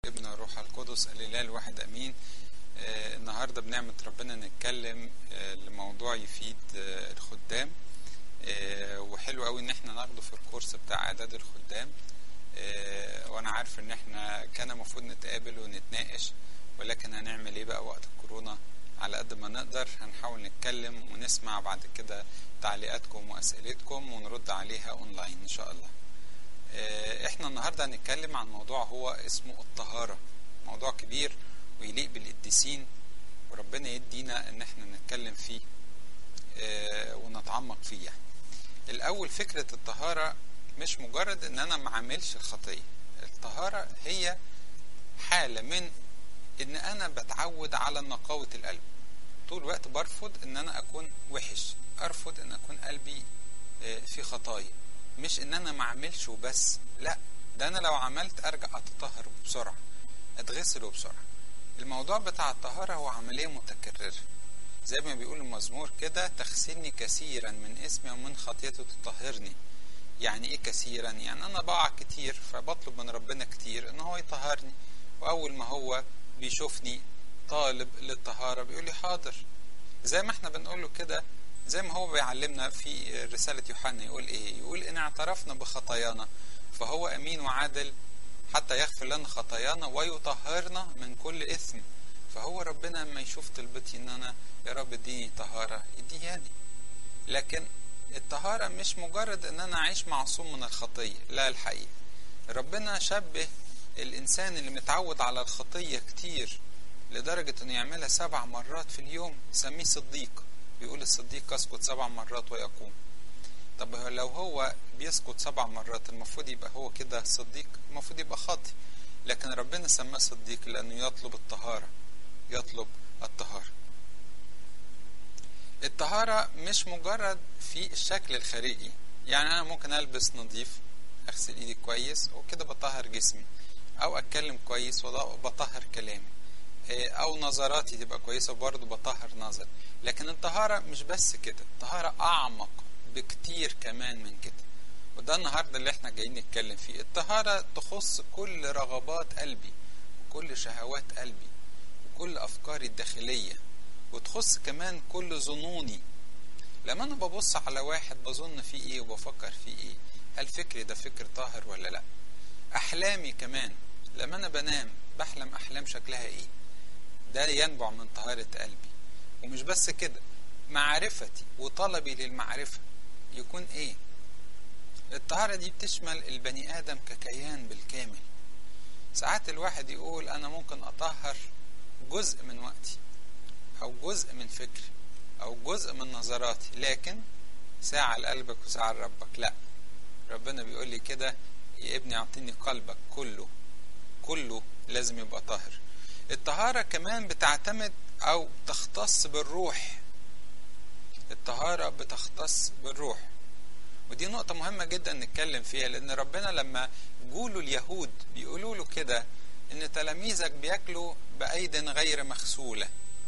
ابن الروح القدس الاله الواحد امين آه النهارده بنعمه ربنا نتكلم آه لموضوع يفيد آه الخدام آه وحلو قوي ان احنا ناخده في الكورس بتاع اعداد الخدام آه وانا عارف ان احنا كان المفروض نتقابل ونتناقش ولكن هنعمل ايه بقى وقت الكورونا على قد ما نقدر هنحاول نتكلم ونسمع بعد كده تعليقاتكم واسئلتكم ونرد عليها اونلاين ان شاء الله احنا النهارده هنتكلم عن موضوع هو اسمه الطهاره موضوع كبير ويليق بالقديسين وربنا يدينا ان احنا نتكلم فيه ونتعمق فيه يعني. الاول فكره الطهاره مش مجرد ان انا ما اعملش الخطيه الطهاره هي حاله من ان انا بتعود على نقاوه القلب طول الوقت برفض ان انا اكون وحش ارفض ان اكون قلبي في خطايا مش ان انا ما اعملش وبس لا ده انا لو عملت ارجع اتطهر بسرعه اتغسل بسرعه الموضوع بتاع الطهاره هو عمليه متكرره زي ما بيقول المزمور كده تغسلني كثيرا من اسمي ومن خطيته تطهرني يعني ايه كثيرا يعني انا بقع كتير فبطلب من ربنا كتير ان هو يطهرني واول ما هو بيشوفني طالب للطهاره بيقول لي حاضر زي ما احنا بنقول له كده زي ما هو بيعلمنا في رسالة يوحنا يقول ايه يقول ان اعترفنا بخطايانا فهو امين وعادل حتى يغفر لنا خطايانا ويطهرنا من كل اثم فهو ربنا لما يشوف طلبتي ان انا يا رب اديني طهارة يديهاني لكن الطهارة مش مجرد ان انا اعيش معصوم من الخطية لا الحقيقة ربنا شبه الانسان اللي متعود على الخطية كتير لدرجة انه يعملها سبع مرات في اليوم سميه صديق بيقول الصديق يسقط سبع مرات ويقوم طب لو هو بيسقط سبع مرات المفروض يبقى هو كده صديق المفروض يبقى خاطي لكن ربنا سماه صديق لأنه يطلب الطهارة يطلب الطهارة الطهارة مش مجرد في الشكل الخارجي يعني أنا ممكن ألبس نظيف أغسل إيدي كويس وكده بطهر جسمي أو أتكلم كويس وبطهر كلامي او نظراتي تبقى كويسه وبرضه بطهر نظر لكن الطهاره مش بس كده الطهاره اعمق بكتير كمان من كده وده النهارده اللي احنا جايين نتكلم فيه الطهاره تخص كل رغبات قلبي وكل شهوات قلبي وكل افكاري الداخليه وتخص كمان كل ظنوني لما انا ببص على واحد بظن فيه ايه وبفكر فيه ايه هل فكري ده فكر طاهر ولا لا احلامي كمان لما انا بنام بحلم احلام شكلها ايه ده ينبع من طهارة قلبي ومش بس كده معرفتي وطلبي للمعرفة يكون ايه الطهارة دي بتشمل البني آدم ككيان بالكامل ساعات الواحد يقول أنا ممكن أطهر جزء من وقتي أو جزء من فكري أو جزء من نظراتي لكن ساعة لقلبك وساعة لربك لا ربنا بيقول لي كده يا ابني أعطيني قلبك كله كله لازم يبقى طاهر الطهارة كمان بتعتمد أو تختص بالروح الطهارة بتختص بالروح ودي نقطة مهمة جدا نتكلم فيها لأن ربنا لما جولوا اليهود بيقولوا له كده إن تلاميذك بياكلوا بأيد غير مغسولة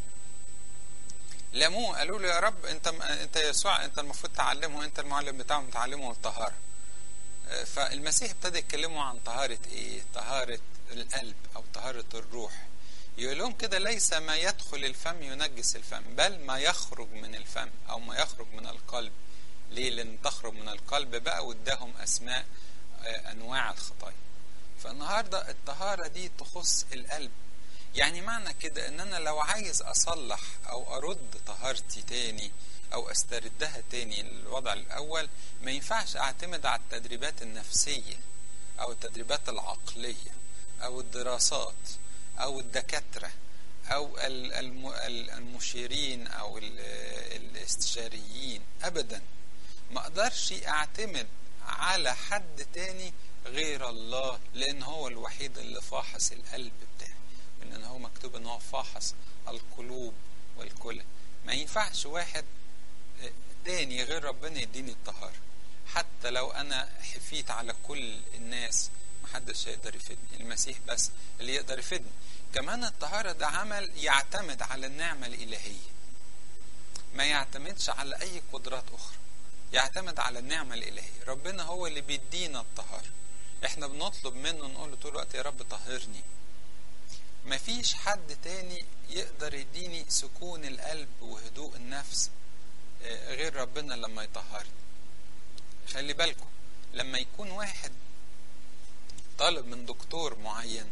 لاموه قالوا له يا رب أنت أنت يسوع أنت المفروض تعلمه أنت المعلم بتاعهم تعلمه الطهارة فالمسيح ابتدى يتكلموا عن طهارة إيه؟ طهارة القلب أو طهارة الروح يقول لهم كده ليس ما يدخل الفم ينجس الفم بل ما يخرج من الفم او ما يخرج من القلب ليه لان تخرج من القلب بقى واداهم اسماء انواع الخطايا فالنهارده الطهاره دي تخص القلب يعني معنى كده ان انا لو عايز اصلح او ارد طهارتي تاني او استردها تاني للوضع الاول ما ينفعش اعتمد على التدريبات النفسيه او التدريبات العقليه او الدراسات او الدكاتره او المشيرين او الاستشاريين ابدا ما اقدرش اعتمد على حد تاني غير الله لان هو الوحيد اللي فاحص القلب بتاعي لان هو مكتوب ان هو فاحص القلوب والكلى ما ينفعش واحد تاني غير ربنا يديني الطهاره حتى لو انا حفيت على كل الناس محدش هيقدر يفيدني المسيح بس اللي يقدر يفيدني كمان الطهارة ده عمل يعتمد على النعمة الإلهية ما يعتمدش على أي قدرات أخرى يعتمد على النعمة الإلهية ربنا هو اللي بيدينا الطهارة احنا بنطلب منه نقول له طول الوقت يا رب طهرني مفيش حد تاني يقدر يديني سكون القلب وهدوء النفس غير ربنا لما يطهرني خلي بالكم لما يكون واحد طالب من دكتور معين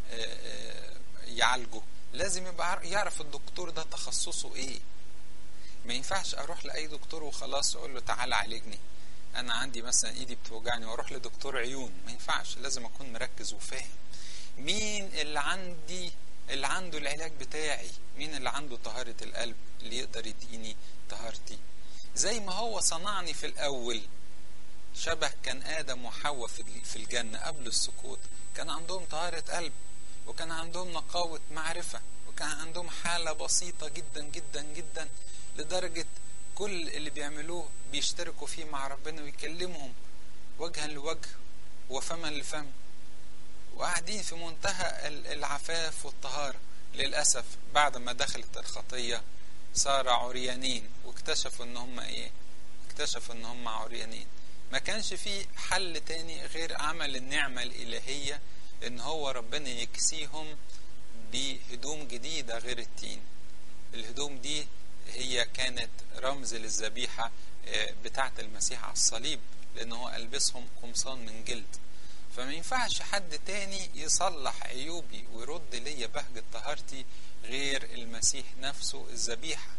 يعالجه لازم يبقى يعرف الدكتور ده تخصصه ايه ما ينفعش اروح لاي دكتور وخلاص اقول له تعالى عالجني انا عندي مثلا ايدي بتوجعني واروح لدكتور عيون ما ينفعش لازم اكون مركز وفاهم مين اللي عندي اللي عنده العلاج بتاعي مين اللي عنده طهارة القلب اللي يقدر يديني طهارتي زي ما هو صنعني في الأول شبه كان آدم وحواء في الجنة قبل السقوط كان عندهم طهارة قلب وكان عندهم نقاوة معرفة وكان عندهم حالة بسيطة جدا جدا جدا لدرجة كل اللي بيعملوه بيشتركوا فيه مع ربنا ويكلمهم وجها لوجه وفما لفم وقاعدين في منتهى العفاف والطهارة للأسف بعد ما دخلت الخطية صار عريانين واكتشفوا ان هم ايه اكتشفوا ان هم عريانين ما كانش في حل تاني غير عمل النعمة الإلهية ان هو ربنا يكسيهم بهدوم جديدة غير التين الهدوم دي هي كانت رمز للذبيحة بتاعة المسيح على الصليب لأن هو ألبسهم قمصان من جلد فما ينفعش حد تاني يصلح عيوبي ويرد ليا بهجة طهارتي غير المسيح نفسه الذبيحة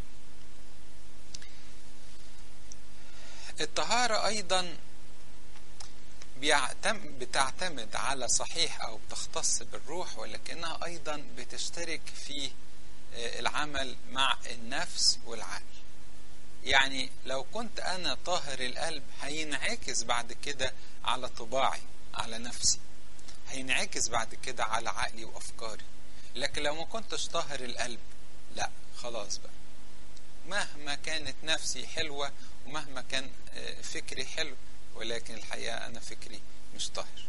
الطهارة أيضا بتعتمد على صحيح أو بتختص بالروح ولكنها أيضا بتشترك في العمل مع النفس والعقل يعني لو كنت أنا طاهر القلب هينعكس بعد كده على طباعي على نفسي هينعكس بعد كده على عقلي وأفكاري لكن لو ما كنتش طاهر القلب لا خلاص بقى مهما كانت نفسي حلوة ومهما كان فكري حلو ولكن الحقيقة أنا فكري مش طاهر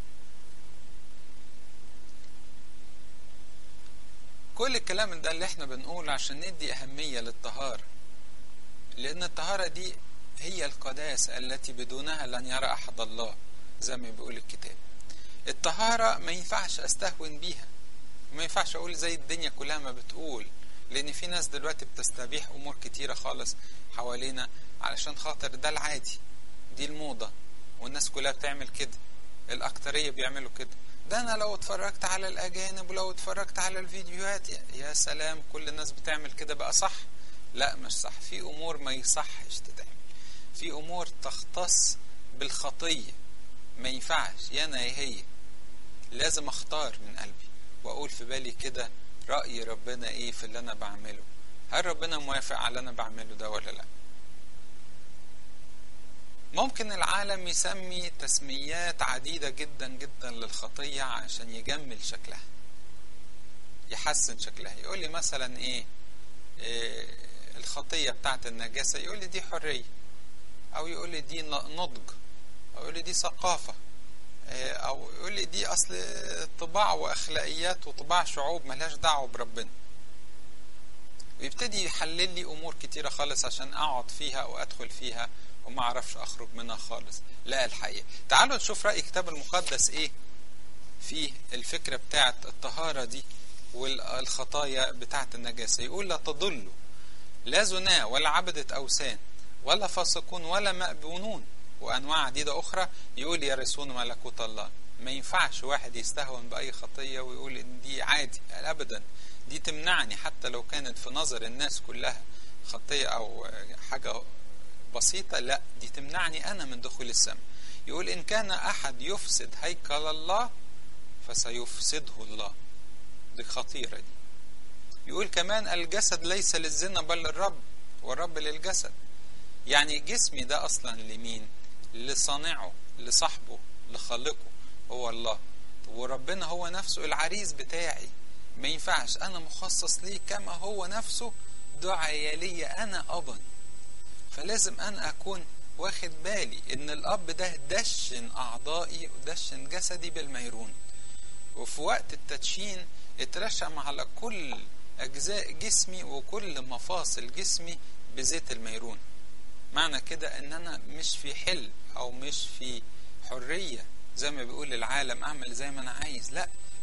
كل الكلام ده اللي احنا بنقوله عشان ندي أهمية للطهارة لأن الطهارة دي هي القداسة التي بدونها لن يرى أحد الله زي ما بيقول الكتاب الطهارة ما ينفعش أستهون بيها ما ينفعش أقول زي الدنيا كلها ما بتقول لأن في ناس دلوقتي بتستبيح أمور كتيرة خالص حوالينا علشان خاطر ده العادي دي الموضة والناس كلها بتعمل كده الأكترية بيعملوا كده ده أنا لو اتفرجت على الأجانب ولو اتفرجت على الفيديوهات يا سلام كل الناس بتعمل كده بقى صح لا مش صح في أمور ما يصحش تتعمل في أمور تختص بالخطية ما ينفعش يا أنا يا هي لازم أختار من قلبي وأقول في بالي كده رأي ربنا إيه في اللي أنا بعمله هل ربنا موافق على اللي أنا بعمله ده ولا لأ ممكن العالم يسمي تسميات عديدة جدا جدا للخطية عشان يجمل شكلها يحسن شكلها يقول لي مثلا ايه, إيه الخطية بتاعت النجاسة يقول لي دي حرية او يقول لي دي نضج او يقول لي دي ثقافة إيه او يقول لي دي اصل طباع واخلاقيات وطباع شعوب ملهاش دعوة بربنا ويبتدي يحلل لي امور كتيرة خالص عشان اقعد فيها او ادخل فيها وما اعرفش اخرج منها خالص لا الحقيقة تعالوا نشوف رأي الكتاب المقدس ايه في الفكرة بتاعت الطهارة دي والخطايا بتاعت النجاسة يقول لا تضلوا لا زنا ولا عبدة أوثان ولا فاسقون ولا مأبونون وأنواع عديدة أخرى يقول يرثون ملكوت الله ما ينفعش واحد يستهون بأي خطية ويقول إن دي عادي أبدا دي تمنعني حتى لو كانت في نظر الناس كلها خطية أو حاجة بسيطة لا دي تمنعني أنا من دخول السماء يقول إن كان أحد يفسد هيكل الله فسيفسده الله دي خطيرة دي يقول كمان الجسد ليس للزنا بل للرب والرب للجسد يعني جسمي ده أصلا لمين لصانعه لصاحبه لخالقه هو الله وربنا هو نفسه العريس بتاعي ما ينفعش أنا مخصص ليه كما هو نفسه دعي لي أنا أبا فلازم أنا أكون واخد بالي إن الأب ده دشن أعضائي ودشن جسدي بالميرون وفي وقت التدشين اترشم على كل أجزاء جسمي وكل مفاصل جسمي بزيت الميرون معنى كده إن أنا مش في حل أو مش في حرية زي ما بيقول العالم أعمل زي ما أنا عايز لا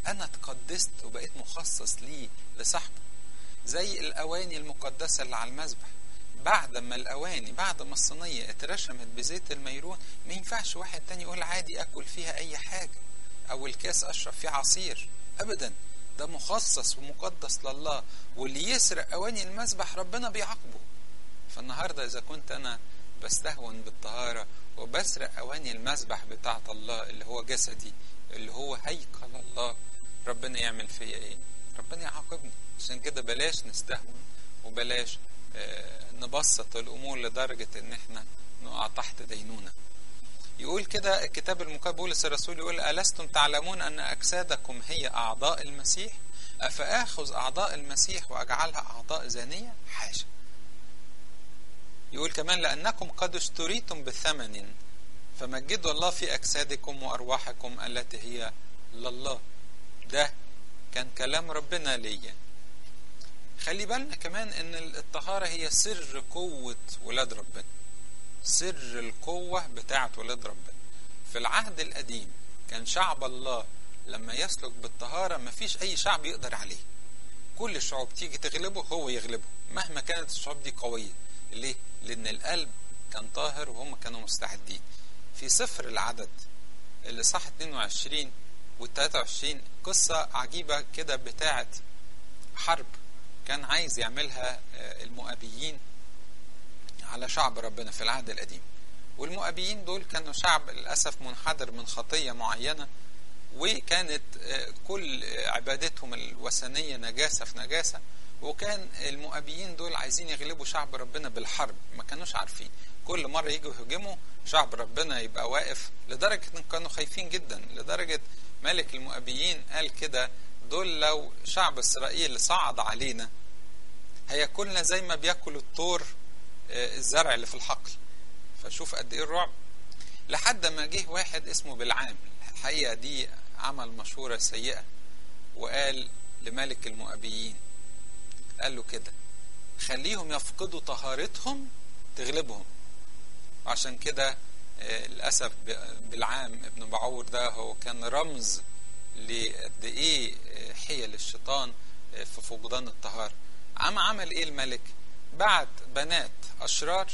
انا اتقدست وبقيت مخصص ليه لصاحبه زي الاواني المقدسه اللي على المذبح بعد ما الاواني بعد ما الصينيه اترشمت بزيت الميرون ما ينفعش واحد تاني يقول عادي اكل فيها اي حاجه او الكاس اشرب فيه عصير ابدا ده مخصص ومقدس لله واللي يسرق اواني المذبح ربنا بيعاقبه فالنهارده اذا كنت انا بستهون بالطهاره وبسرق اواني المذبح بتاعه الله اللي هو جسدي اللي هو هيكل الله ربنا يعمل فيا ايه ربنا يعاقبني عشان كده بلاش نستهون وبلاش آه نبسط الامور لدرجه ان احنا نقع تحت دينونه يقول كده الكتاب المقدس بولس الرسول يقول ألستم تعلمون أن أجسادكم هي أعضاء المسيح أفآخذ أعضاء المسيح وأجعلها أعضاء زانية حاشا يقول كمان لأنكم قد اشتريتم بثمن فمجدوا الله في أجسادكم وأرواحكم التي هي لله ده كان كلام ربنا ليا خلي بالنا كمان ان الطهارة هي سر قوة ولاد ربنا سر القوة بتاعة ولاد ربنا في العهد القديم كان شعب الله لما يسلك بالطهارة مفيش أي شعب يقدر عليه كل الشعوب تيجي تغلبه هو يغلبه مهما كانت الشعوب دي قوية ليه؟ لأن القلب كان طاهر وهم كانوا مستعدين في سفر العدد اللي صح 22 و 23 قصة عجيبة كده بتاعة حرب كان عايز يعملها المؤابيين على شعب ربنا في العهد القديم والمؤابيين دول كانوا شعب للأسف منحدر من خطية معينة وكانت كل عبادتهم الوثنية نجاسة في نجاسة وكان المؤابيين دول عايزين يغلبوا شعب ربنا بالحرب ما كانوش عارفين كل مرة يجوا يهجموا شعب ربنا يبقى واقف لدرجة ان كانوا خايفين جدا لدرجة ملك المؤابيين قال كده دول لو شعب اسرائيل صعد علينا هياكلنا زي ما بياكل الطور الزرع اللي في الحقل فشوف قد ايه الرعب لحد ما جه واحد اسمه بالعام الحقيقه دي عمل مشوره سيئه وقال لملك المؤابيين قال له كده خليهم يفقدوا طهارتهم تغلبهم عشان كده للاسف بالعام ابن بعور ده هو كان رمز لقد ايه حيل الشيطان في فقدان الطهاره عم عمل ايه الملك بعت بنات أشرار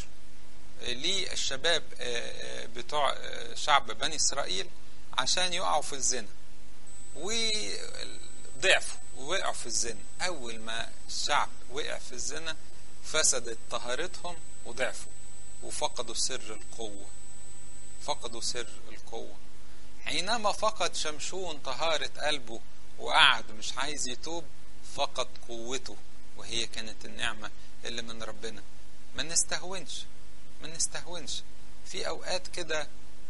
للشباب بتوع شعب بني إسرائيل عشان يقعوا في الزنا وضعفوا ووقعوا في الزنا أول ما الشعب وقع في الزنا فسدت طهارتهم وضعفوا وفقدوا سر القوة فقدوا سر القوة حينما فقد شمشون طهارة قلبه وقعد مش عايز يتوب فقد قوته وهي كانت النعمة اللي من ربنا ما نستهونش ما نستهونش في اوقات كده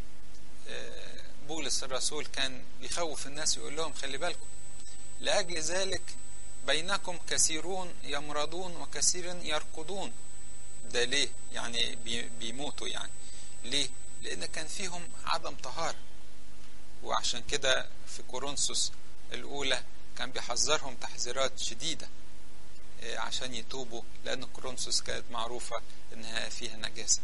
بولس الرسول كان بيخوف الناس يقول لهم خلي بالكم لاجل ذلك بينكم كثيرون يمرضون وكثير يرقدون ده ليه يعني بيموتوا يعني ليه لان كان فيهم عدم طهاره وعشان كده في كورنثوس الاولى كان بيحذرهم تحذيرات شديده عشان يتوبوا لأن كورنثوس كانت معروفة إنها فيها نجاسة.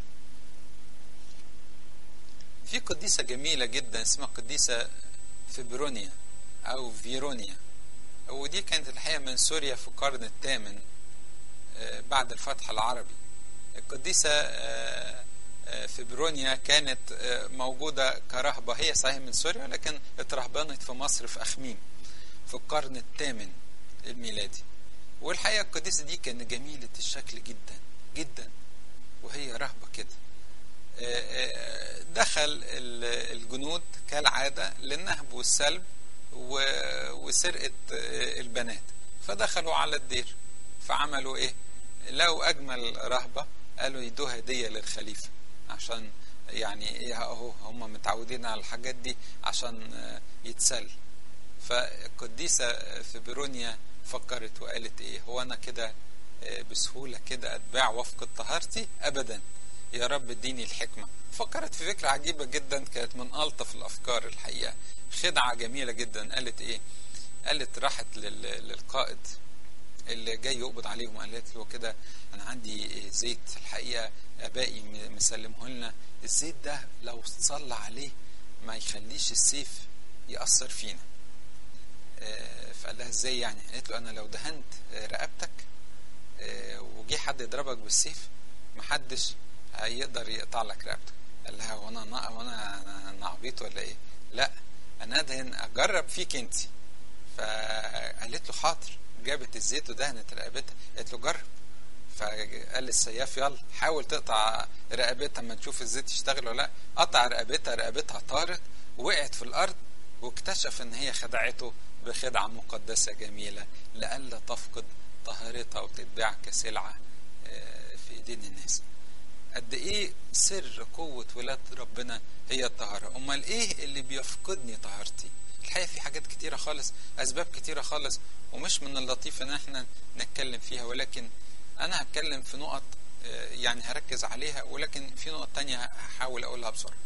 في قديسة جميلة جدا اسمها قديسة فيبرونيا أو فيرونيا ودي كانت الحقيقة من سوريا في القرن الثامن بعد الفتح العربي. القديسة فيبرونيا كانت موجودة كرهبة هي صحيح من سوريا لكن اترهبنت في مصر في أخميم في القرن الثامن الميلادي. والحقيقة القديسة دي كانت جميلة الشكل جدا جدا وهي رهبة كده دخل الجنود كالعادة للنهب والسلب وسرقة البنات فدخلوا على الدير فعملوا ايه لو اجمل رهبة قالوا يدوها هدية للخليفة عشان يعني ايه اهو هم متعودين على الحاجات دي عشان يتسل فالقديسة في بيرونيا فكرت وقالت ايه هو انا كده بسهولة كده اتباع وفق طهارتي ابدا يا رب اديني الحكمة فكرت في فكرة عجيبة جدا كانت من ألطف الأفكار الحقيقة خدعة جميلة جدا قالت إيه قالت راحت للقائد اللي جاي يقبض عليهم قالت له كده أنا عندي زيت الحقيقة آبائي مسلمه لنا الزيت ده لو صلى عليه ما يخليش السيف يأثر فينا فقال لها ازاي يعني قالت له انا لو دهنت رقبتك وجي حد يضربك بالسيف محدش هيقدر يقطع لك رقبتك قال لها وانا وانا انا عبيط ولا ايه لا انا ادهن اجرب فيك انت فقالت له حاضر جابت الزيت ودهنت رقبتها قالت له جرب فقال للسياف يلا حاول تقطع رقبتها اما نشوف الزيت يشتغل ولا لا قطع رقبتها رقبتها طارت وقعت في الارض واكتشف ان هي خدعته بخدعه مقدسه جميله لئلا تفقد طهارتها وتتباع كسلعه في ايدين الناس قد ايه سر قوه ولاد ربنا هي الطهاره امال ايه اللي بيفقدني طهارتي الحقيقه في حاجات كتيره خالص اسباب كتيره خالص ومش من اللطيف ان احنا نتكلم فيها ولكن انا هتكلم في نقط يعني هركز عليها ولكن في نقط تانية هحاول اقولها بسرعه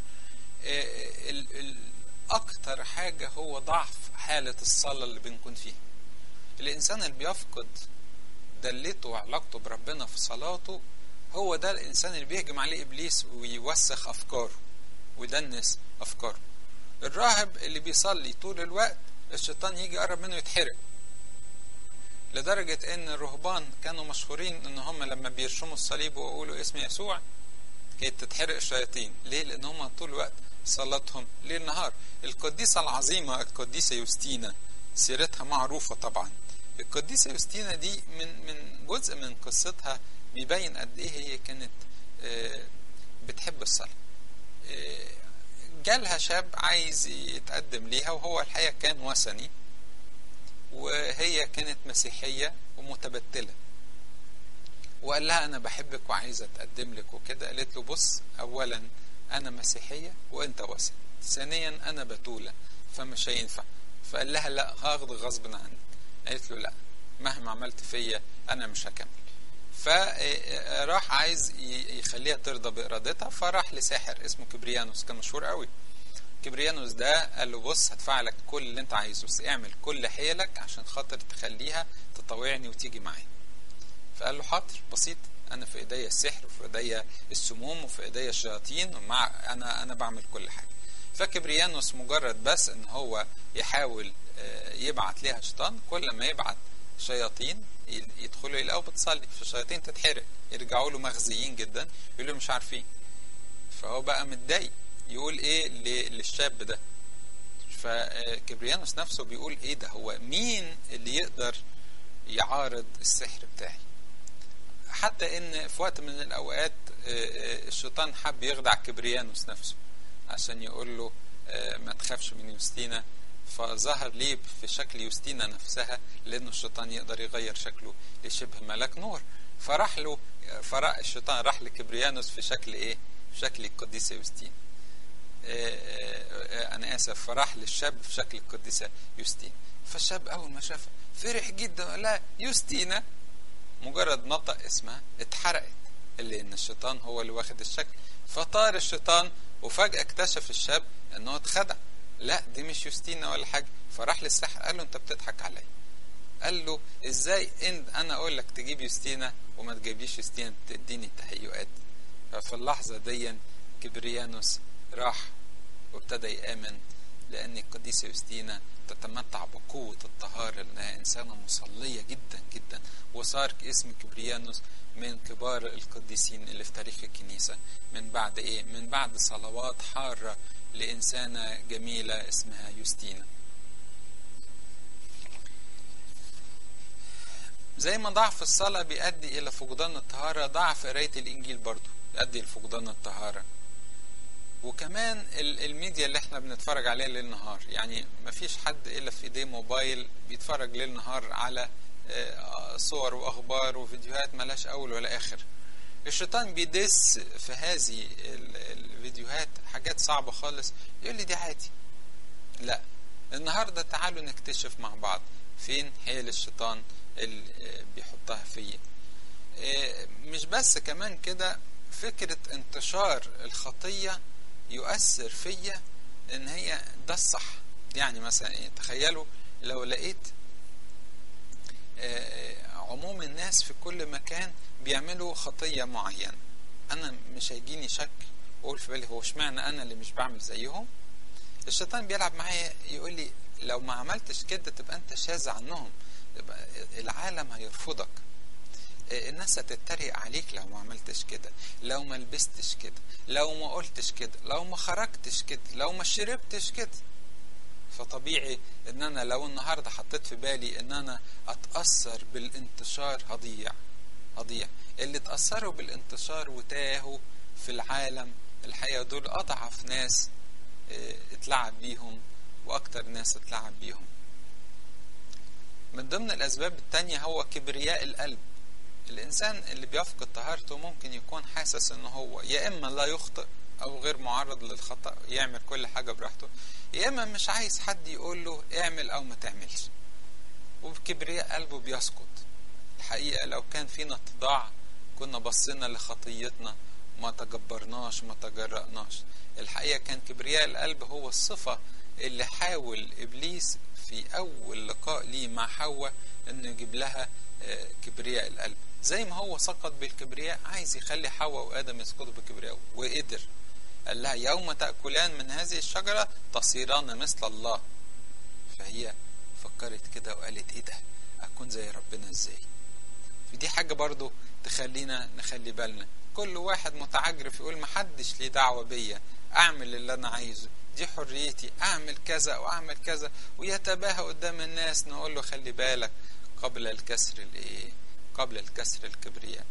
اكتر حاجه هو ضعف حاله الصلاه اللي بنكون فيها الانسان اللي بيفقد دلته وعلاقته بربنا في صلاته هو ده الانسان اللي بيهجم عليه ابليس ويوسخ افكاره ويدنس افكاره الراهب اللي بيصلي طول الوقت الشيطان يجي يقرب منه يتحرق لدرجة ان الرهبان كانوا مشهورين ان هم لما بيرشموا الصليب ويقولوا اسم يسوع كانت تتحرق الشياطين ليه لان هم طول الوقت صلاتهم ليل نهار القديسة العظيمة القديسة يوستينا سيرتها معروفة طبعا القديسة يوستينا دي من من جزء من قصتها بيبين قد ايه هي كانت بتحب الصلاة جالها شاب عايز يتقدم ليها وهو الحقيقة كان وثني وهي كانت مسيحية ومتبتلة وقال لها أنا بحبك وعايزة أتقدم لك وكده قالت له بص أولا أنا مسيحية وأنت وثني ثانيا أنا بتولة فمش هينفع فقال لها لا هاخد غصب عنك قالت له لا مهما عملت فيا أنا مش هكمل فراح عايز يخليها ترضى بإرادتها فراح لساحر اسمه كبريانوس كان مشهور قوي كبريانوس ده قال له بص هدفع لك كل اللي انت عايزه بس اعمل كل حيلك عشان خاطر تخليها تطوعني وتيجي معايا فقال له حاضر بسيط انا في ايديا السحر وفي ايديا السموم وفي ايديا الشياطين ومع انا انا بعمل كل حاجه فكبريانوس مجرد بس ان هو يحاول يبعت ليها شيطان كل ما يبعت شياطين يدخلوا يلاقوا بتصلي فالشياطين تتحرق يرجعوا له مخزيين جدا يقولوا مش عارفين فهو بقى متضايق يقول ايه للشاب ده فكبريانوس نفسه بيقول ايه ده هو مين اللي يقدر يعارض السحر بتاعي حتى ان في وقت من الاوقات الشيطان حب يخدع كبريانوس نفسه عشان يقول له ما تخافش من يوستينا فظهر ليه في شكل يوستينا نفسها لانه الشيطان يقدر يغير شكله لشبه ملاك نور فراح له فراح الشيطان راح لكبريانوس في شكل ايه في شكل القديسه يوستينا انا اسف فراح للشاب في شكل القديسه يوستينا فالشاب اول ما شافها فرح جدا لا يوستينا مجرد نطق اسمها اتحرقت اللي ان الشيطان هو اللي واخد الشكل فطار الشيطان وفجاه اكتشف الشاب انه اتخدع لا دي مش يوستينا ولا حاجه فراح للساحر قال له انت بتضحك عليا قال له ازاي ان انا اقول لك تجيب يوستينا وما تجيبليش يوستينا تديني تهيؤات ففي اللحظه دي كبريانوس راح وابتدى يآمن لأن القديسة يوستينا تتمتع بقوة الطهارة لأنها إنسانة مصلية جدا جدا وصار اسم كبريانوس من كبار القديسين اللي في تاريخ الكنيسة من بعد إيه؟ من بعد صلوات حارة لإنسانة جميلة اسمها يوستينا زي ما ضعف الصلاة بيؤدي إلى فقدان الطهارة ضعف قراية الإنجيل برضو يؤدي لفقدان الطهارة وكمان الميديا اللي احنا بنتفرج عليها ليل نهار يعني مفيش حد الا في ايديه موبايل بيتفرج ليل نهار على صور واخبار وفيديوهات ملاش اول ولا اخر الشيطان بيدس في هذه الفيديوهات حاجات صعبة خالص يقول لي دي عادي لا النهاردة تعالوا نكتشف مع بعض فين حيل الشيطان اللي بيحطها فيا مش بس كمان كده فكرة انتشار الخطية يؤثر فيا ان هي ده الصح يعني مثلا ايه تخيلوا لو لقيت عموم الناس في كل مكان بيعملوا خطية معينة انا مش هيجيني شك واقول في بالي هو اشمعنى انا اللي مش بعمل زيهم الشيطان بيلعب معايا يقول لي لو ما عملتش كده تبقى انت شاذ عنهم يبقى العالم هيرفضك الناس هتتريق عليك لو ما عملتش كده لو ما لبستش كده لو ما قلتش كده لو ما خرجتش كده لو ما شربتش كده فطبيعي ان انا لو النهارده حطيت في بالي ان انا اتاثر بالانتشار هضيع هضيع اللي اتاثروا بالانتشار وتاهوا في العالم الحقيقه دول اضعف ناس اتلعب بيهم واكتر ناس اتلعب بيهم من ضمن الاسباب التانية هو كبرياء القلب الانسان اللي بيفقد طهارته ممكن يكون حاسس ان هو يا اما لا يخطئ او غير معرض للخطا يعمل كل حاجه براحته يا اما مش عايز حد يقول له اعمل او ما تعملش وبكبرياء قلبه بيسقط الحقيقه لو كان فينا اتضاع كنا بصينا لخطيتنا ما تجبرناش ما تجرأناش الحقيقه كان كبرياء القلب هو الصفه اللي حاول ابليس في اول لقاء ليه مع حواء انه يجيب لها كبرياء القلب زي ما هو سقط بالكبرياء عايز يخلي حواء وادم يسقطوا بالكبرياء وقدر قال لها يوم تاكلان من هذه الشجره تصيران مثل الله فهي فكرت كده وقالت ايه ده اكون زي ربنا ازاي دي حاجه برضو تخلينا نخلي بالنا كل واحد متعجرف يقول محدش ليه دعوه بيا اعمل اللي انا عايزه دي حريتي اعمل كذا واعمل كذا ويتباهى قدام الناس نقول له خلي بالك قبل الكسر الايه قبل الكسر الكبرياء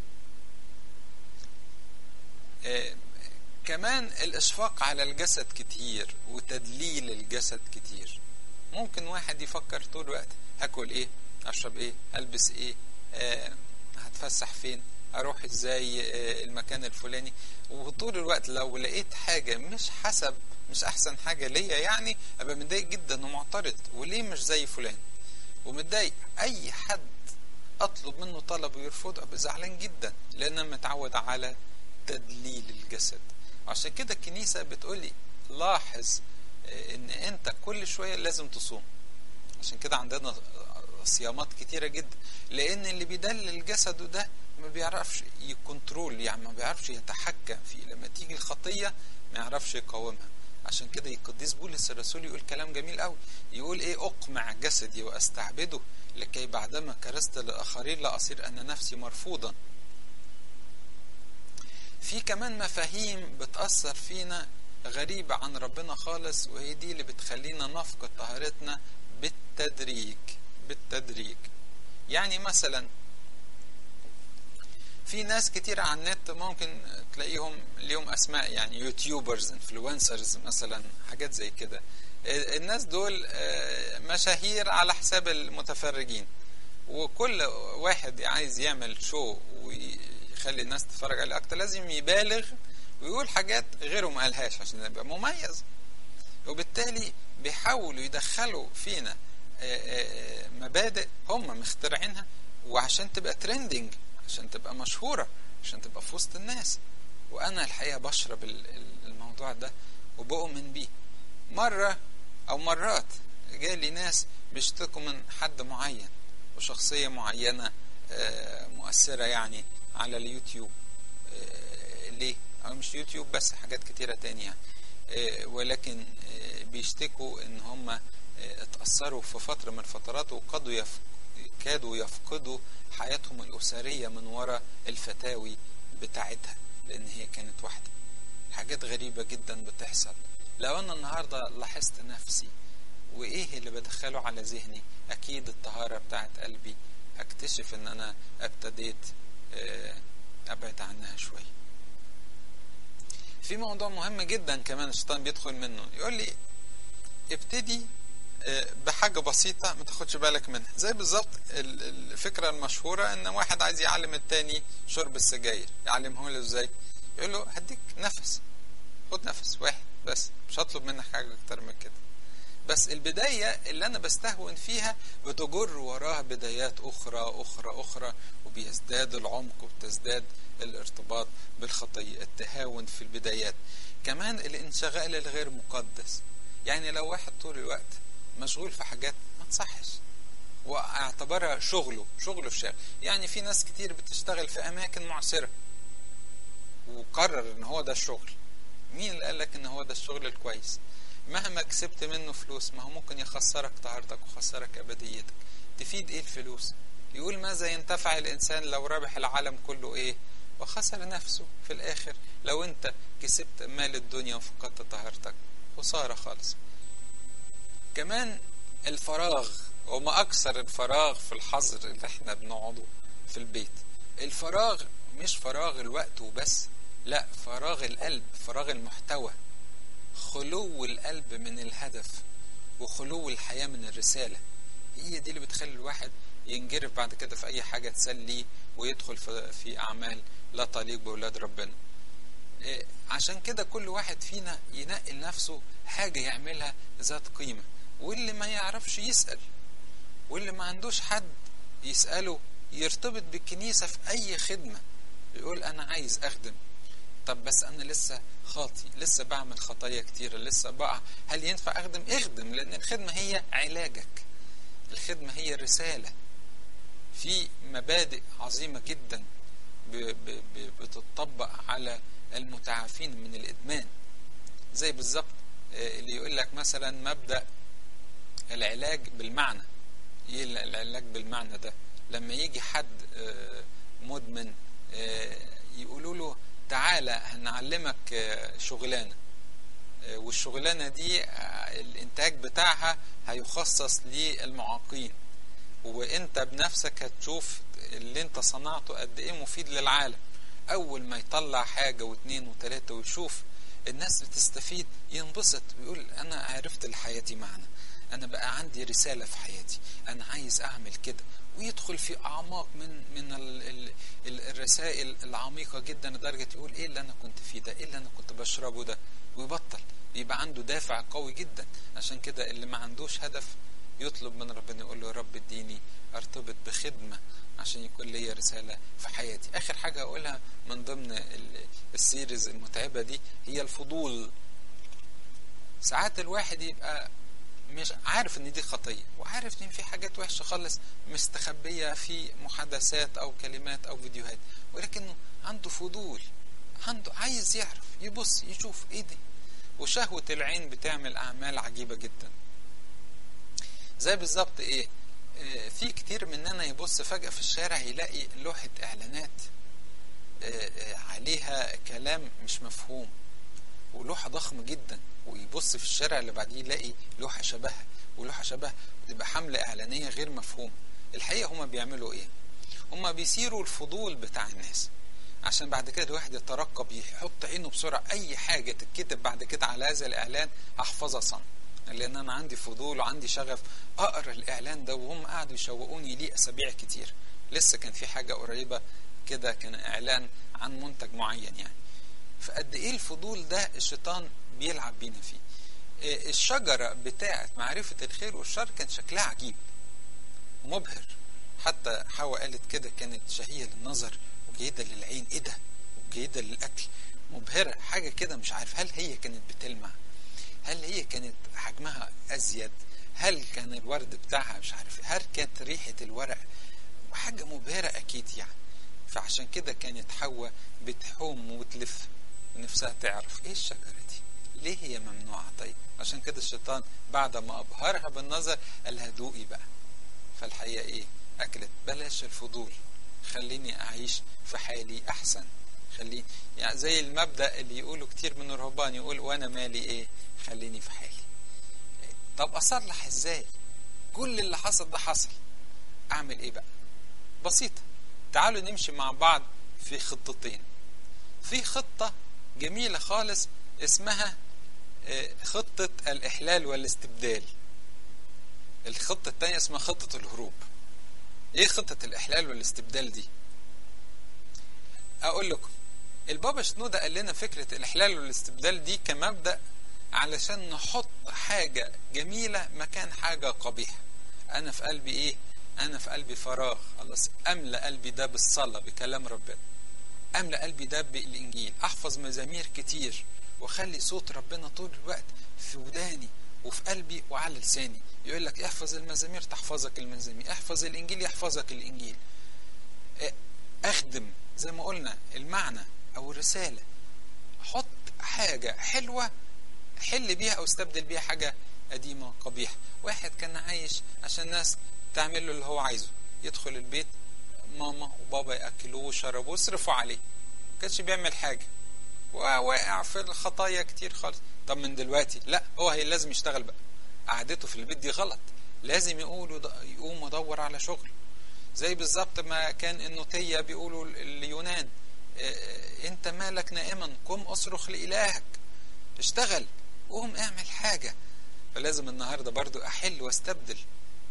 إيه كمان الاشفاق على الجسد كتير وتدليل الجسد كتير ممكن واحد يفكر طول الوقت هاكل ايه اشرب ايه البس ايه آه هتفسح فين اروح ازاي آه المكان الفلاني وطول الوقت لو لقيت حاجه مش حسب مش احسن حاجه ليا يعني ابقى متضايق جدا ومعترض وليه مش زي فلان ومتضايق اي حد اطلب منه طلب ويرفضه ابقى زعلان جدا لان انا متعود على تدليل الجسد عشان كده الكنيسه بتقول لي لاحظ ان انت كل شويه لازم تصوم عشان كده عندنا صيامات كتيرة جدا لان اللي بيدلل جسده ده ما بيعرفش يكنترول يعني ما بيعرفش يتحكم فيه لما تيجي الخطية ما يعرفش يقاومها عشان كده القديس بولس الرسول يقول كلام جميل قوي يقول ايه اقمع جسدي واستعبده لكي بعدما كرست للاخرين لا اصير انا نفسي مرفوضا في كمان مفاهيم بتأثر فينا غريبة عن ربنا خالص وهي دي اللي بتخلينا نفقد طهارتنا بالتدريج بالتدريج يعني مثلا في ناس كتير على النت ممكن تلاقيهم ليهم اسماء يعني يوتيوبرز انفلونسرز مثلا حاجات زي كده الناس دول مشاهير على حساب المتفرجين وكل واحد عايز يعمل شو ويخلي الناس تتفرج عليه اكتر لازم يبالغ ويقول حاجات غيره ما قالهاش عشان يبقى مميز وبالتالي بيحاولوا يدخلوا فينا مبادئ هم مخترعينها وعشان تبقى ترندنج عشان تبقى مشهوره عشان تبقى في وسط الناس وانا الحقيقه بشرب الموضوع ده وبؤمن بيه مره او مرات جالي ناس بيشتكوا من حد معين وشخصيه معينه مؤثره يعني على اليوتيوب ليه او مش يوتيوب بس حاجات كتيره تانية ولكن بيشتكوا ان هم اتأثروا في فترة من الفترات وقدوا يف... كادوا يفقدوا حياتهم الأسرية من وراء الفتاوي بتاعتها لأن هي كانت واحدة حاجات غريبة جدا بتحصل لو أنا النهاردة لاحظت نفسي وإيه اللي بدخله على ذهني أكيد الطهارة بتاعت قلبي هكتشف إن أنا ابتديت أبعد عنها شوية في موضوع مهم جدا كمان الشيطان بيدخل منه يقول لي ابتدي بحاجة بسيطة ما تاخدش بالك منها زي بالظبط الفكرة المشهورة ان واحد عايز يعلم التاني شرب السجاير يعلمه له ازاي يقول له هديك نفس خد نفس واحد بس مش هطلب منك حاجة اكتر من كده بس البداية اللي انا بستهون فيها بتجر وراها بدايات اخرى اخرى اخرى وبيزداد العمق وبتزداد الارتباط بالخطية التهاون في البدايات كمان الانشغال الغير مقدس يعني لو واحد طول الوقت مشغول في حاجات ما تصحش واعتبرها شغله شغله الشاغل يعني في ناس كتير بتشتغل في اماكن معسره وقرر ان هو ده الشغل مين اللي قال لك ان هو ده الشغل الكويس مهما كسبت منه فلوس ما هو ممكن يخسرك طهارتك ويخسرك ابديتك تفيد ايه الفلوس يقول ماذا ينتفع الانسان لو ربح العالم كله ايه وخسر نفسه في الاخر لو انت كسبت مال الدنيا وفقدت طهارتك خساره خالص كمان الفراغ وما اكثر الفراغ في الحظر اللي احنا بنقعده في البيت الفراغ مش فراغ الوقت وبس لا فراغ القلب فراغ المحتوى خلو القلب من الهدف وخلو الحياة من الرسالة هي دي اللي بتخلي الواحد ينجرف بعد كده في أي حاجة تسليه ويدخل في أعمال لا تليق بأولاد ربنا عشان كده كل واحد فينا ينقي لنفسه حاجة يعملها ذات قيمة واللي ما يعرفش يسأل واللي ما عندوش حد يسأله يرتبط بالكنيسة في أي خدمة يقول أنا عايز أخدم طب بس أنا لسه خاطي لسه بعمل خطايا كتيرة لسه بقع هل ينفع أخدم اخدم لأن الخدمة هي علاجك الخدمة هي رسالة في مبادئ عظيمة جدا بتطبق على المتعافين من الإدمان زي بالظبط اللي يقول لك مثلا مبدأ العلاج بالمعنى ايه العلاج بالمعنى ده لما يجي حد مدمن يقولوا له تعالى هنعلمك شغلانه والشغلانه دي الانتاج بتاعها هيخصص للمعاقين وانت بنفسك هتشوف اللي انت صنعته قد ايه مفيد للعالم اول ما يطلع حاجه واثنين وثلاثه ويشوف الناس بتستفيد ينبسط ويقول انا عرفت لحياتي معنى انا بقى عندي رساله في حياتي انا عايز اعمل كده ويدخل في اعماق من من ال ال ال الرسائل العميقه جدا لدرجه يقول ايه اللي انا كنت فيه ده ايه اللي انا كنت بشربه ده ويبطل يبقى عنده دافع قوي جدا عشان كده اللي ما عندوش هدف يطلب من ربنا يقول له يا رب اديني ارتبط بخدمه عشان يكون لي رساله في حياتي اخر حاجه اقولها من ضمن السيريز المتعبه دي هي الفضول ساعات الواحد يبقى مش عارف ان دي خطيه وعارف ان في حاجات وحشه خالص مستخبيه في محادثات او كلمات او فيديوهات ولكنه عنده فضول عنده عايز يعرف يبص يشوف ايه دي وشهوه العين بتعمل اعمال عجيبه جدا زي بالظبط ايه في كتير مننا يبص فجأة في الشارع يلاقي لوحة إعلانات عليها كلام مش مفهوم ولوحة ضخمة جدا ويبص في الشارع اللي بعديه يلاقي لوحة شبهها ولوحة شبه تبقى حملة إعلانية غير مفهوم الحقيقة هما بيعملوا إيه؟ هما بيثيروا الفضول بتاع الناس عشان بعد كده الواحد يترقب يحط عينه بسرعة أي حاجة تتكتب بعد كده على هذا الإعلان أحفظها صم لأن أنا عندي فضول وعندي شغف أقرأ الإعلان ده وهم قعدوا يشوقوني ليه أسابيع كتير لسه كان في حاجة قريبة كده كان إعلان عن منتج معين يعني فقد إيه الفضول ده الشيطان بيلعب بينا فيه الشجرة بتاعة معرفة الخير والشر كان شكلها عجيب مبهر حتى حواء قالت كده كانت شهية للنظر وجيدة للعين ايه ده وجيدة للأكل مبهرة حاجة كده مش عارف هل هي كانت بتلمع هل هي كانت حجمها أزيد هل كان الورد بتاعها مش عارف هل كانت ريحة الورق حاجة مبهرة أكيد يعني فعشان كده كانت حواء بتحوم وتلف ونفسها تعرف ايه الشجرة دي ليه هي ممنوعة طيب عشان كده الشيطان بعد ما أبهرها بالنظر قال لها دوقي بقى فالحقيقة ايه أكلت بلاش الفضول خليني أعيش في حالي أحسن خليني يعني زي المبدأ اللي يقولوا كتير من الرهبان يقول وأنا مالي إيه خليني في حالي طب أصلح إزاي كل اللي حصل ده حصل أعمل إيه بقى بسيطة تعالوا نمشي مع بعض في خطتين في خطة جميلة خالص اسمها خطة الإحلال والاستبدال الخطة التانية اسمها خطة الهروب ايه خطة الإحلال والاستبدال دي أقول لكم البابا شنودة قال لنا فكرة الإحلال والاستبدال دي كمبدأ علشان نحط حاجة جميلة مكان حاجة قبيحة أنا في قلبي إيه أنا في قلبي فراغ خلاص أملأ قلبي ده بالصلاة بكلام ربنا أملأ قلبي ده بالإنجيل أحفظ مزامير كتير وأخلي صوت ربنا طول الوقت في وداني وفي قلبي وعلى لساني يقول لك احفظ المزامير تحفظك المزامير احفظ الإنجيل يحفظك الإنجيل أخدم زي ما قلنا المعنى أو الرسالة حط حاجة حلوة حل بيها او استبدل بيها حاجة قديمة قبيحة واحد كان عايش عشان الناس تعمل له اللي هو عايزه يدخل البيت ماما وبابا ياكلوه ويشربوه ويصرفوا عليه كانش بيعمل حاجة وواقع في الخطايا كتير خالص طب من دلوقتي لا هو هي لازم يشتغل بقى قعدته في البيت دي غلط لازم يقول يقوم يدور على شغل زي بالظبط ما كان النوتية بيقولوا اليونان انت مالك نائما قم اصرخ لإلهك اشتغل قوم اعمل حاجة فلازم النهاردة برضو احل واستبدل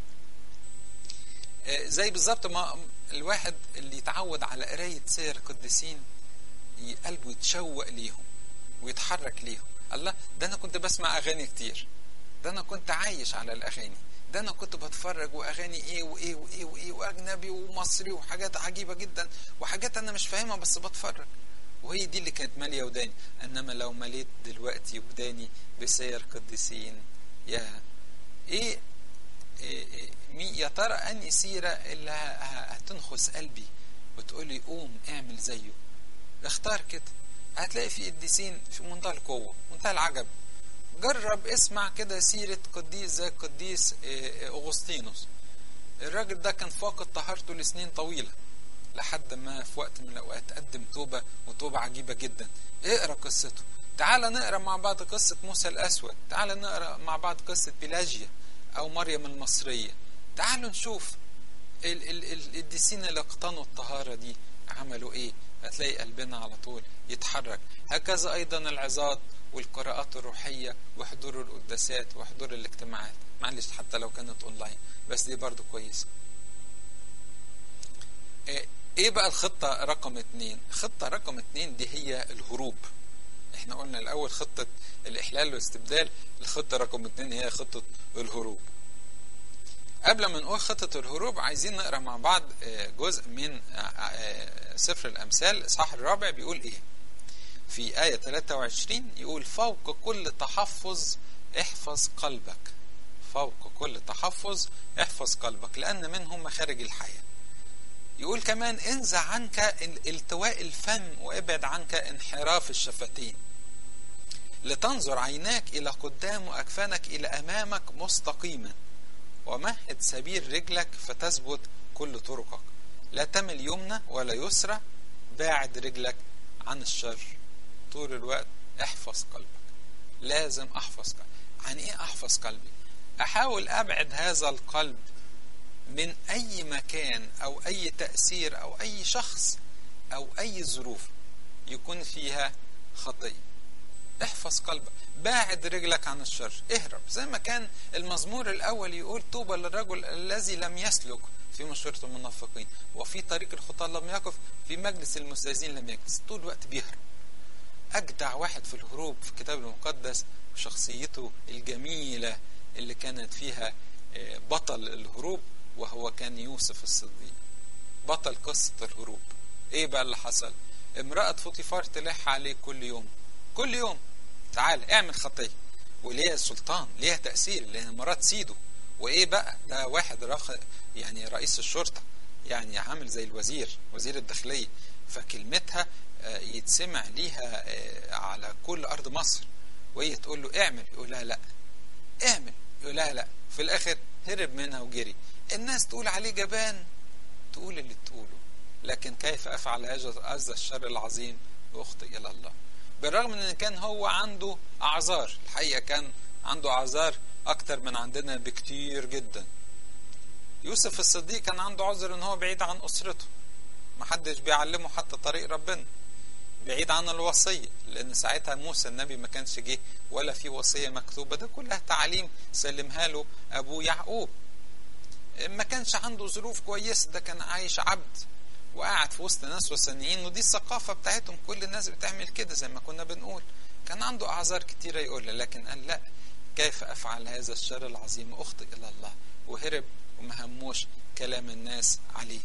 زي بالظبط ما الواحد اللي يتعود على قراية سير القديسين قلبه يتشوق ليهم ويتحرك ليهم الله ده انا كنت بسمع اغاني كتير ده انا كنت عايش على الاغاني ده انا كنت بتفرج واغاني ايه وايه وايه وايه واجنبي ومصري وحاجات عجيبه جدا وحاجات انا مش فاهمها بس بتفرج وهي دي اللي كانت ماليه وداني انما لو مليت دلوقتي وداني بسير قديسين يا ايه, إيه, إيه يا ترى اني سيره اللي هتنخس قلبي وتقولي قوم اعمل زيه اختار كده هتلاقي في قديسين في منتهى القوه منتهى العجب جرب اسمع كده سيرة قديس زي القديس أغسطينوس الراجل ده كان فاقد طهارته لسنين طويلة لحد ما في وقت من الأوقات قدم توبة وتوبة عجيبة جدا اقرا قصته تعال نقرا مع بعض قصة موسى الأسود تعال نقرا مع بعض قصة بيلاجيا أو مريم المصرية تعالوا نشوف القديسين اللي اقتنوا الطهارة دي عملوا ايه هتلاقي قلبنا على طول يتحرك هكذا أيضا العظات والقراءات الروحية وحضور القداسات وحضور الاجتماعات معلش حتى لو كانت اونلاين بس دي برضو كويسة ايه بقى الخطة رقم اتنين خطة رقم اتنين دي هي الهروب احنا قلنا الاول خطة الاحلال والاستبدال الخطة رقم اتنين هي خطة الهروب قبل ما نقول خطة الهروب عايزين نقرا مع بعض جزء من سفر الامثال الاصحاح الرابع بيقول ايه في آية 23 يقول فوق كل تحفظ احفظ قلبك فوق كل تحفظ احفظ قلبك لأن منهم مخارج الحياة يقول كمان انزع عنك التواء الفم وابعد عنك انحراف الشفتين لتنظر عيناك إلى قدام وأكفانك إلى أمامك مستقيما ومهد سبيل رجلك فتثبت كل طرقك لا تمل يمنى ولا يسرى باعد رجلك عن الشر طول الوقت احفظ قلبك لازم احفظ قلبي عن ايه احفظ قلبي احاول ابعد هذا القلب من اي مكان او اي تاثير او اي شخص او اي ظروف يكون فيها خطيه احفظ قلبك باعد رجلك عن الشر اهرب زي ما كان المزمور الاول يقول طوبى للرجل الذي لم يسلك في مشورة المنافقين وفي طريق الخطاة لم يقف في مجلس المستهزئين لم يجلس طول الوقت بيهرب أجدع واحد في الهروب في الكتاب المقدس وشخصيته الجميلة اللي كانت فيها بطل الهروب وهو كان يوسف الصديق بطل قصة الهروب ايه بقى اللي حصل امرأة فوطيفار تلح عليه كل يوم كل يوم تعال اعمل خطية وليها سلطان ليها تأثير لأن مرات سيده وايه بقى ده واحد رخ يعني رئيس الشرطة يعني عامل زي الوزير وزير الداخلية فكلمتها يتسمع ليها على كل أرض مصر وهي تقول له اعمل يقول لها لا اعمل يقول لها لا في الآخر هرب منها وجري الناس تقول عليه جبان تقول اللي تقوله لكن كيف أفعل هذا الشر العظيم وأخطئ إلى الله بالرغم ان كان هو عنده اعذار الحقيقه كان عنده اعذار اكتر من عندنا بكتير جدا يوسف الصديق كان عنده عذر ان هو بعيد عن اسرته محدش بيعلمه حتى طريق ربنا بعيد عن الوصية لأن ساعتها موسى النبي ما كانش جه ولا في وصية مكتوبة ده كلها تعاليم سلمها له أبوه يعقوب ما كانش عنده ظروف كويسة ده كان عايش عبد وقاعد في وسط ناس وثنيين ودي الثقافة بتاعتهم كل الناس بتعمل كده زي ما كنا بنقول كان عنده أعذار كتيرة يقولها لكن قال لا كيف أفعل هذا الشر العظيم أخطئ إلى الله وهرب وما هموش كلام الناس عليه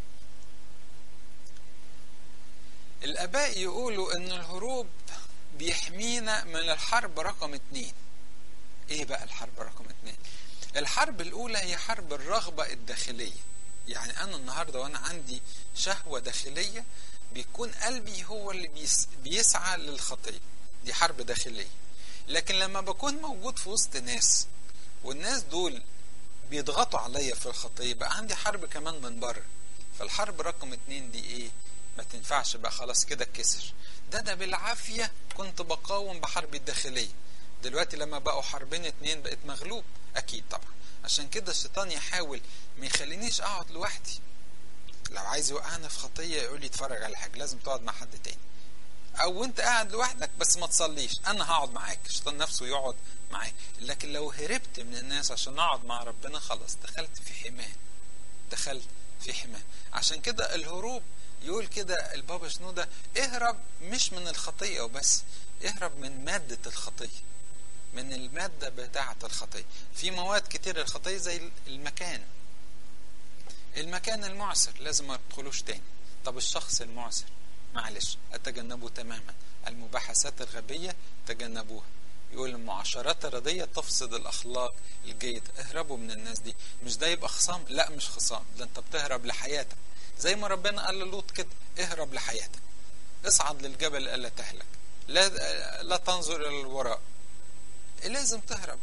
الآباء يقولوا إن الهروب بيحمينا من الحرب رقم اتنين إيه بقى الحرب رقم اتنين الحرب الأولى هي حرب الرغبة الداخلية يعني أنا النهاردة وأنا عندي شهوة داخلية بيكون قلبي هو اللي بيس بيسعى للخطية دي حرب داخلية لكن لما بكون موجود في وسط ناس والناس دول بيضغطوا عليا في الخطيه بقى عندي حرب كمان من بره فالحرب رقم اتنين دي ايه ما تنفعش بقى خلاص كده اتكسر ده انا بالعافيه كنت بقاوم بحربي الداخليه دلوقتي لما بقوا حربين اتنين بقيت مغلوب اكيد طبعا عشان كده الشيطان يحاول ما يخلينيش اقعد لوحدي لو عايز يوقعنا في خطيه يقول لي اتفرج على حاجه لازم تقعد مع حد تاني او انت قاعد لوحدك بس ما تصليش انا هقعد معاك الشيطان نفسه يقعد معاك لكن لو هربت من الناس عشان اقعد مع ربنا خلاص دخلت في حماه دخلت في حماه عشان كده الهروب يقول كده البابا شنودة اهرب مش من الخطية وبس اهرب من مادة الخطية من المادة بتاعة الخطية في مواد كتير الخطية زي المكان المكان المعسر لازم ما تدخلوش تاني طب الشخص المعسر معلش اتجنبه تماما المباحثات الغبية تجنبوها يقول المعاشرات الردية تفسد الأخلاق الجيدة اهربوا من الناس دي مش ده يبقى خصام لا مش خصام ده انت بتهرب لحياتك زي ما ربنا قال للوط كده اهرب لحياتك اصعد للجبل الا تهلك لا لا تنظر الى الوراء لازم تهرب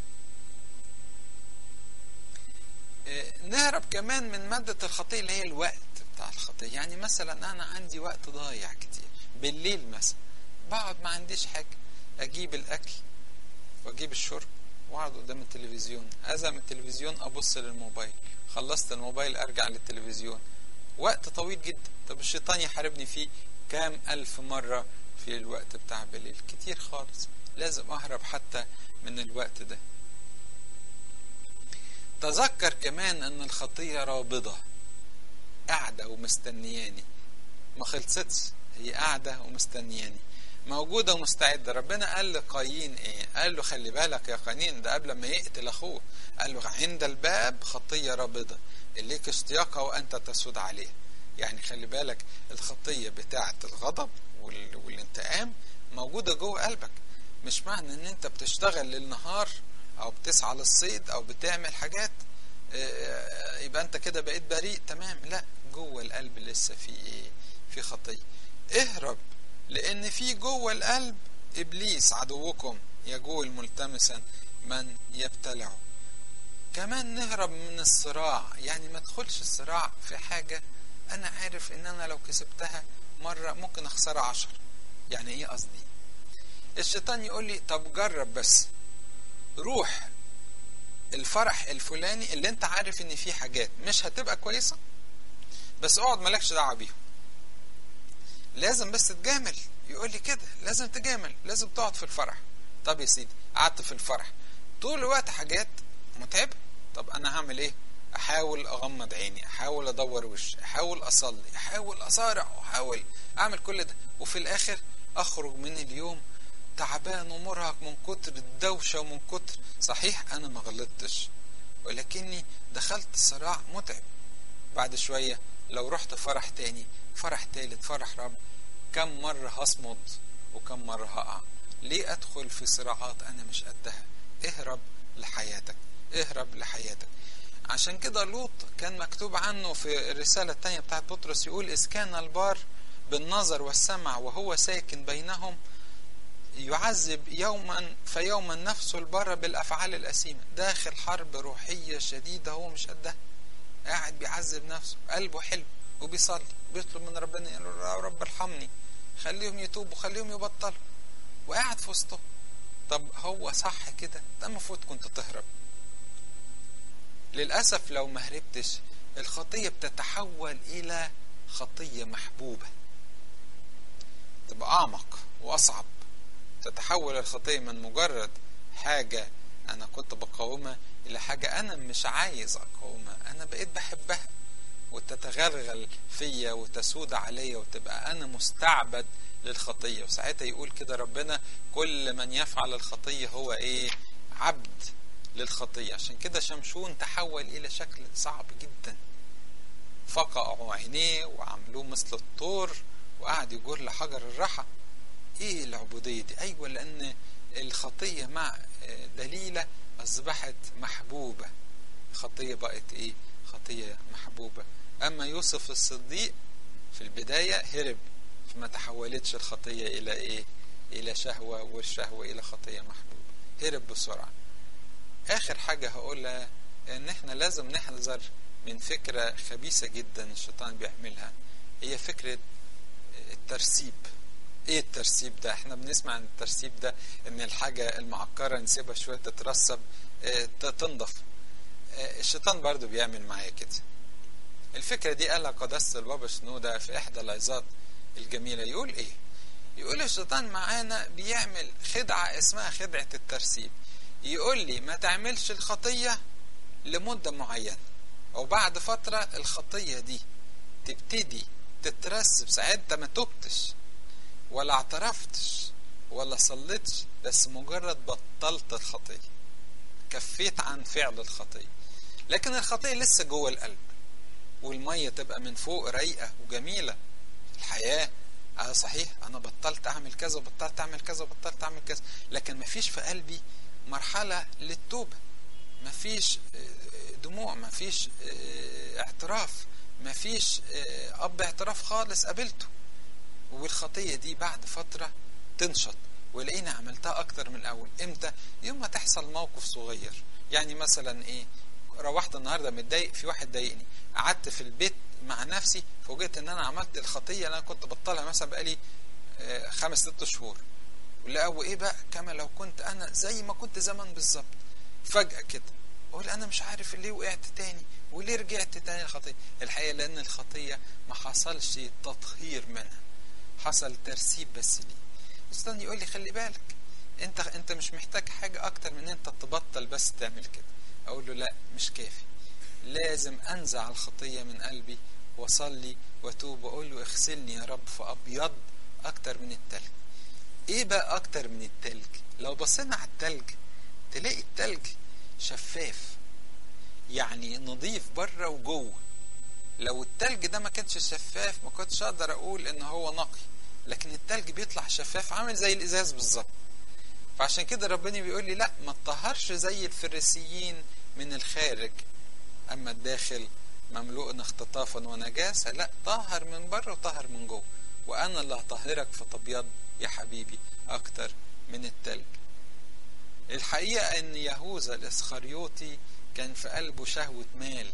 نهرب كمان من مادة الخطية اللي هي الوقت بتاع الخطية يعني مثلا أنا عندي وقت ضايع كتير بالليل مثلا بقعد ما عنديش حاجة أجيب الأكل وأجيب الشرب وأقعد قدام التلفزيون أزم التلفزيون أبص للموبايل خلصت الموبايل أرجع للتلفزيون وقت طويل جدا طب الشيطان يحاربني فيه كام ألف مرة في الوقت بتاع بالليل كتير خالص لازم أهرب حتى من الوقت ده تذكر كمان أن الخطية رابضة قاعدة ومستنياني ما خلصتش هي قاعدة ومستنياني موجودة ومستعدة ربنا قال لقايين ايه قال له خلي بالك يا قايين ده قبل ما يقتل اخوه قال له عند الباب خطية رابضة إليك اشتياقها وأنت تسود عليه يعني خلي بالك الخطية بتاعة الغضب والانتقام موجودة جوه قلبك مش معنى ان انت بتشتغل للنهار او بتسعى للصيد او بتعمل حاجات يبقى انت كده بقيت بريء تمام لا جوه القلب لسه في ايه في خطية اهرب لان في جوه القلب ابليس عدوكم يجول ملتمسا من يبتلعه كمان نهرب من الصراع يعني ما ادخلش الصراع في حاجة انا عارف ان انا لو كسبتها مرة ممكن اخسرها عشر يعني ايه قصدي الشيطان يقول لي طب جرب بس روح الفرح الفلاني اللي انت عارف ان فيه حاجات مش هتبقى كويسة بس اقعد مالكش دعوة بيهم لازم بس تجامل يقول لي كده لازم تجامل لازم تقعد في الفرح طب يا سيدي قعدت في الفرح طول الوقت حاجات متعبة طب انا هعمل ايه احاول اغمض عيني احاول ادور وشي احاول اصلي احاول اصارع واحاول اعمل كل ده وفي الاخر اخرج من اليوم تعبان ومرهق من كتر الدوشة ومن كتر صحيح انا ما غلطتش ولكني دخلت صراع متعب بعد شوية لو رحت فرح تاني فرح تالت فرح رابع كم مرة هصمد وكم مرة هقع ليه ادخل في صراعات انا مش قدها اهرب لحياتك اهرب لحياتك عشان كده لوط كان مكتوب عنه في الرسالة التانية بتاعت بطرس يقول إذ كان البار بالنظر والسمع وهو ساكن بينهم يعذب يوما فيوما نفسه البر بالأفعال الأثيمة داخل حرب روحية شديدة هو مش قدها قاعد بيعذب نفسه قلبه حلو وبيصلي بيطلب من ربنا يقول له يا رب ارحمني خليهم يتوبوا خليهم يبطلوا وقاعد في وسطهم طب هو صح كده ده المفروض كنت تهرب للأسف لو ما هربتش الخطية بتتحول إلى خطية محبوبة تبقى أعمق وأصعب تتحول الخطية من مجرد حاجة أنا كنت بقاومها إلى حاجة أنا مش عايز أقاومها أنا بقيت بحبها وتتغلغل فيا وتسود عليا وتبقى أنا مستعبد للخطية وساعتها يقول كده ربنا كل من يفعل الخطية هو إيه عبد للخطية عشان كده شمشون تحول إلى شكل صعب جدا فقعوا عينيه وعملوه مثل الطور وقعد يجر لحجر الرحى ايه العبودية دي ايوه لان الخطية مع دليلة اصبحت محبوبة خطية بقت ايه خطية محبوبة اما يوسف الصديق في البداية هرب فما تحولتش الخطية الى ايه الى شهوة والشهوة الى خطية محبوبة هرب بسرعة آخر حاجة هقولها إن إحنا لازم نحذر من فكرة خبيثة جدا الشيطان بيعملها هي فكرة الترسيب ايه الترسيب ده احنا بنسمع عن الترسيب ده ان الحاجة المعكرة نسيبها شوية تترسب اه تنضف اه الشيطان برضو بيعمل معايا كده الفكرة دي قالها قداسة البابا شنودة في احدى العظات الجميلة يقول ايه يقول الشيطان معانا بيعمل خدعة اسمها خدعة الترسيب يقول لي ما تعملش الخطية لمدة معينة وبعد فترة الخطية دي تبتدي تترسب ساعتها ما تبتش ولا اعترفتش ولا صليتش بس مجرد بطلت الخطية كفيت عن فعل الخطية لكن الخطية لسه جوه القلب والمية تبقى من فوق رايقة وجميلة الحياة اه صحيح انا بطلت اعمل كذا وبطلت اعمل كذا وبطلت اعمل كذا لكن مفيش في قلبي مرحلة للتوبة مفيش دموع مفيش اعتراف مفيش اب اعتراف خالص قابلته والخطية دي بعد فترة تنشط ولقينا عملتها أكتر من الأول إمتى؟ يوم ما تحصل موقف صغير يعني مثلا إيه روحت النهاردة متضايق في واحد ضايقني قعدت في البيت مع نفسي فوجئت إن أنا عملت الخطية اللي أنا كنت بطلها مثلا بقالي خمس ست شهور ولقوا إيه بقى كما لو كنت أنا زي ما كنت زمان بالظبط فجأة كده أقول أنا مش عارف ليه وقعت تاني وليه رجعت تاني الخطية الحقيقة لأن الخطية ما حصلش تطهير منها حصل ترسيب بس ليه الشيطان يقول لي خلي بالك انت انت مش محتاج حاجه اكتر من انت تبطل بس تعمل كده اقول له لا مش كافي لازم انزع الخطيه من قلبي واصلي واتوب واقول له اغسلني يا رب فابيض اكتر من التلج ايه بقى اكتر من التلج لو بصينا على التلج تلاقي التلج شفاف يعني نظيف بره وجوه لو التلج ده ما كانش شفاف ما كنتش اقدر اقول ان هو نقي لكن التلج بيطلع شفاف عامل زي الازاز بالظبط فعشان كده ربنا بيقول لي لا ما تطهرش زي الفريسيين من الخارج اما الداخل مملوء اختطافا ونجاسة لا طهر من بره وطهر من جوه وانا اللي هطهرك فتبيض يا حبيبي اكتر من التلج الحقيقة ان يهوذا الاسخريوطي كان في قلبه شهوة مال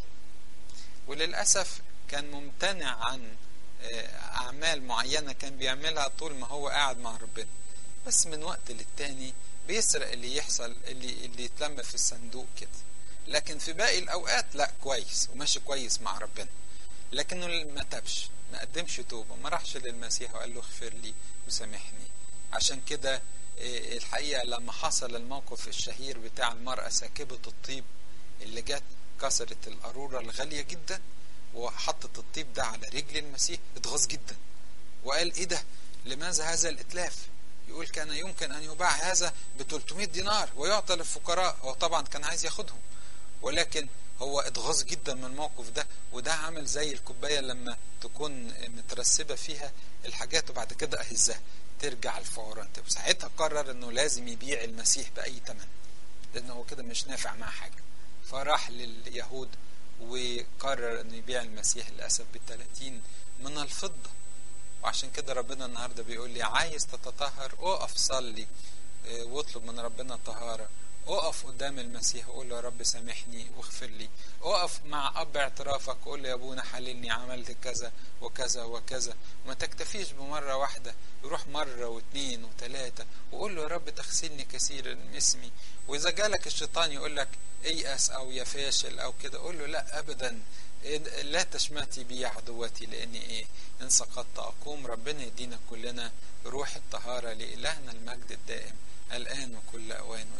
وللأسف كان ممتنع عن أعمال معينة كان بيعملها طول ما هو قاعد مع ربنا بس من وقت للتاني بيسرق اللي يحصل اللي اللي يتلم في الصندوق كده لكن في باقي الأوقات لا كويس وماشي كويس مع ربنا لكنه ما تابش ما قدمش توبة ما راحش للمسيح وقال له اغفر لي وسامحني عشان كده الحقيقة لما حصل الموقف الشهير بتاع المرأة ساكبة الطيب اللي جت كسرت القارورة الغالية جدا وحطت الطيب ده على رجل المسيح اتغاظ جدا وقال ايه ده لماذا هذا الاتلاف يقول كان يمكن ان يباع هذا ب 300 دينار ويعطى للفقراء هو طبعا كان عايز ياخدهم ولكن هو اتغاظ جدا من الموقف ده وده عامل زي الكوبايه لما تكون مترسبه فيها الحاجات وبعد كده اهزها ترجع الفورا ساعتها قرر انه لازم يبيع المسيح باي ثمن لانه هو كده مش نافع معاه حاجه فراح لليهود وقرر انه يبيع المسيح للاسف ب 30 من الفضه وعشان كده ربنا النهارده بيقول لي عايز تتطهر اقف صلي واطلب من ربنا الطهاره اقف قدام المسيح وقول له يا رب سامحني واغفر لي اقف مع اب اعترافك وقول له يا ابونا حللني عملت كذا وكذا وكذا وما تكتفيش بمره واحده روح مره واثنين وثلاثه وقول له يا رب تغسلني كثيرا من اسمي واذا جالك الشيطان يقول لك ايأس او يا فاشل او كده قول له لا ابدا لا تشمتي بي عدوتي لاني ايه ان سقطت اقوم ربنا يدينا كلنا روح الطهاره لالهنا المجد الدائم الان وكل اوان